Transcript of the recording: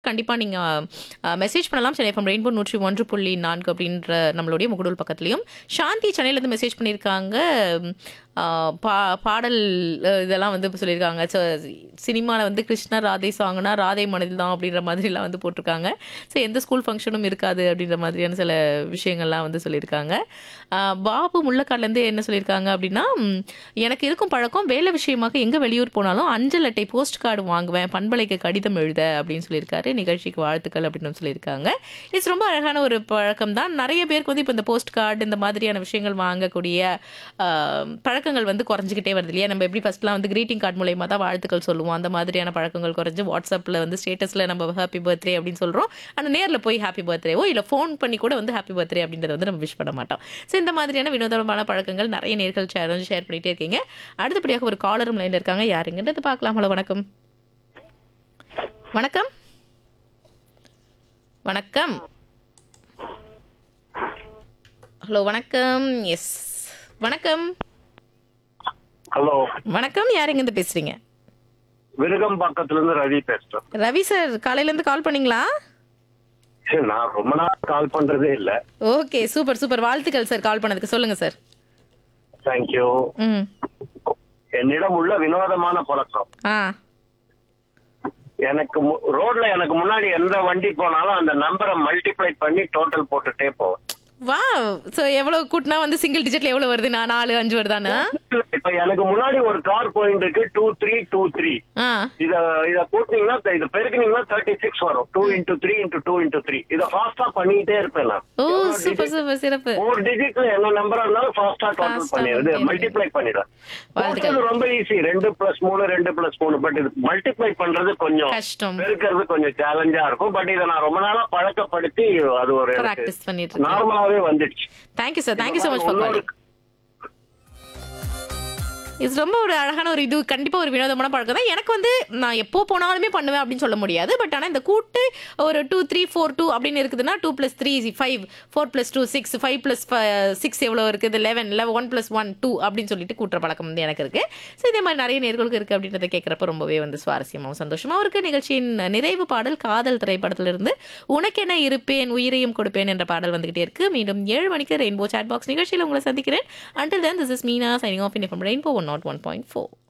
கண்டிப்பா நீங்க அ மெசேஜ் பண்ணலாம். சென்னை எஃப்எம் ரெயின்போ 101.4 அப்படின்ற நம்மளுடைய முகநூல் பக்கத்துலயும். சாந்தி சென்னையிலேருந்து மெசேஜ் பண்ணியிருக்காங்க. ஆ பா பாடல் அ இதெல்லாம் வந்து சொல்லியிருக்காங்க. ச சினிமால வந்து கிருஷ்ணர் ராதே சாங்னா ராதே மனதில் தான் அப்படின்ற மாதிரிலாம் வந்து போட்டிருக்காங்க. ஸோ எந்த ஸ்கூல் ஃபங்ஷனும் இருக்காது அப்படின்ற மாதிரியான சில விஷயங்கள்லாம் வந்து சொல்லியிருக்காங்க. ஆ பாபு முள்ளக்காட்லேருந்து என்ன சொல்லியிருக்காங்க அப்படின்னா, ம் எனக்கு இருக்கும் பழக்கம் வேலை விஷயமாக எங்க வெளியூர் போனாலும் அஞ்சல் அட்டை, போஸ்ட் கார்டு வாங்குவேன். பண்பலைக்கு கடிதம் எழுத அப்படின்னு சொல்லியிருக்காரு. நிகழ்ச்சிக்கு வாழ்த்துக்கள் அப்படின்னு சொல்லியிருக்காங்க. இட்ஸ் ரொம்ப அழகான ஒரு பழக்கம் தான். நெறைய பேருக்கு வந்து இப்ப இந்த போஸ்ட் கார்டு இந்த மாதிரியான விஷயங்கள் வாங்கக்கூடிய ஆ பழக்கங்கள் வந்து குறைஞ்சுக்கிட்டே வருது இல்லையா? நம்ம எப்படி ஃபர்ஸ்ட்லாம் வந்து கிரீட்டிங் கார்டு மூலியமா தான் வாழ்த்துக்கள் சொல்லுவோம். அந்த மாதிரியான பழக்கங்கள் குறைஞ்சு வாட்ஸ்அப்ல வந்து ஸ்டேட்டஸ்ல நம்ம ஹேப்பி பர்த்டே அப்படின்னு சொல்றோம். ஆனா நேர்ல போய் ஹேப்பி பர்த்டேவோ இல்ல ஃபோன் பண்ணி கூட வந்து ஹேப்பி பர்த்டே அப்படின்றத வந்து நம்ம விஷ் பண்ண மாட்டோம். ஸோ இந்த மாதிரியான வினோதமான பழக்கங்கள் நெறைய நேர்கள் ஷேர் ஷேர் பண்ணிட்டே இருக்கீங்க. அடுத்தபடியாக ஒரு காலரும் லைன்ல இருக்காங்க. யாருங்கன்றது பார்க்கலாம். ஹலோ வணக்கம். வணக்கம். வணக்கம். ஹலோ வணக்கம். எஸ். வணக்கம். ஹலோ வணக்கம். யார் எங்கேருந்து பேசுறீங்க? விருகம்பாக்கத்துல இருந்து ரவி பேசுறேன் ரவி சார் காலையில இருந்து கால் பண்ணீங்களா? சரி, நான் ரொம்ப நாள் கால் பண்றதே இல்ல ஓகே. Super super. வாழ்த்துக்கள் சார் கால் பண்ணதுக்கு. சொல்லுங்க சார். தேங்க்யூ ம். என்னிடம் உள்ள வினோதமான பழக்கம் ஆ. எனக்கு மு- ரோட்ல எனக்கு முன்னாடி எந்த வண்டி போனாலும் அந்த நம்பரை மல்டிப்ளை பண்ணி டோட்டல் போட்டுட்டே போவேன் வாவ்! சோ எவ்வளவு கூட்டினா வந்து சிங்கிள் டிஜிட்ல எவ்வளவு வருது? நான் 4, 5 வருதானா? இப்ப எனக்கு முன்னாடி ஒரு கார் போயிட்டு இருக்கு டூ த்ரீ டூ த்ரீ ஆ. இத இத கூட்டினீங்கன்னா இத பெருக்கினீங்கன்னா தேர்ட்டி சிக்ஸ் வரும் two into three into two into three இதை ஃபாஸ்டா பண்ணிட்டே இருப்பேன் நான் ஓ சூப்பர் சூப்பர் சிறப்பு. ஃபோர் டிஜிட்ல என்ன நம்பரா இருந்தாலும் ஃபாஸ்டா டோட்டல் Fast ஆ பண்ணிடுது பண்ணிடுங்க. மல்டிப்ளை பண்ணிடுறேன் வாழ்த்துக்கள். போட்டது ரொம்ப ஈஸி ரெண்டு பிளஸ் மூணு ரெண்டு பிளஸ் மூணு பட் இது மல்டிப்ளை பண்றது கொஞ்சம் கஷ்டம். பெருக்கிறது கொஞ்சம் சேலஞ்சா இருக்கும் பட் இதை நான் ரொம்ப நாளா பழக்கப்படுத்தி அது ஒரு எனக்கு பிராக்டிஸ் பண்ணிட்டு இருக்கேன். நார்மலாவே வந்துடுச்சு thank you sir. Thank you so much for இன்னொரு- calling. இது ரொம்ப ஒரு அழகான ஒரு இது கண்டிப்பா ஒரு வினோதமான பழக்கம் தான். எனக்கு வந்து நான் எப்போ போனாலுமே பண்ணுவேன் அப்படின்னு சொல்ல முடியாது. பட் ஆனா இந்த கூட்டு ஒரு 2 3 4 2 அப்படின்னு இருக்குதுன்னா 2 + 3 5 4 + 2 6 5 + 6 எவ்வளவு இருக்குது 11 11 1 + 1 2 அப்படின்னு சொல்லிட்டு கூட்டுற பழக்கம் வந்து எனக்கு இருக்கு. ஸோ இதே மாதிரி நிறைய நேர்களுக்கு இருக்கு அப்படின்றத கேட்கறப்ப ரொம்பவே வந்து சுவாரஸ்யமாவும் சந்தோஷமாவும் இருக்கு. நிகழ்ச்சியின் நிறைவு பாடல் காதல் திரைப்படத்திலிருந்து உனக்கென இருப்பேன் உயிரையும் கொடுப்பேன் என்ற பாடல் வந்துகிட்டே இருக்கு. மீண்டும் ஏழு மணிக்கு ரெயின்போ சாட் பாக்ஸ் நிகழ்ச்சியில் உங்களை சந்திக்கிறேன். Until then, this is Meena signing off in FM Rainbow 101.4.